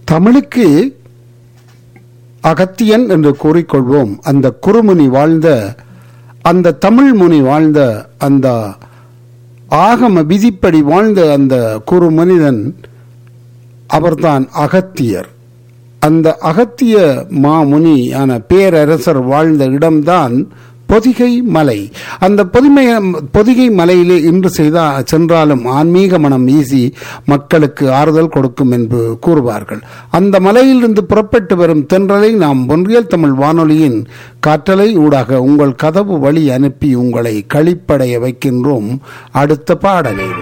தமிழுக்கு அகத்தியன் என்று கூறிக்கொள்வோம் அந்த குறுமுனி வாழ்ந்த அந்த தமிழ் முனி வாழ்ந்த அந்த ஆகம விதிப்படி வாழ்ந்த அந்த குறு மனிதன் அவர்தான் அகத்தியர் அந்த அகத்திய மாமுனியான பேரரசர் வாழ்ந்த இடம்தான் பொதிகை மலை அந்த பொதிமை பொதிகை மலையிலே இன்று செய்தா சென்றாலும் ஆன்மீக மனம் வீசி மக்களுக்கு ஆறுதல் கொடுக்கும் என்று கூறுவார்கள் அந்த மலையிலிருந்து புறப்பட்டு வரும் தென்றலை நாம் ஒன்றியல் தமிழ் வானொலியின் காற்றலை ஊடாக உங்கள் கதவு வழி அனுப்பி உங்களை களிப்படைய வைக்கின்றோம் அடுத்த பாடலில்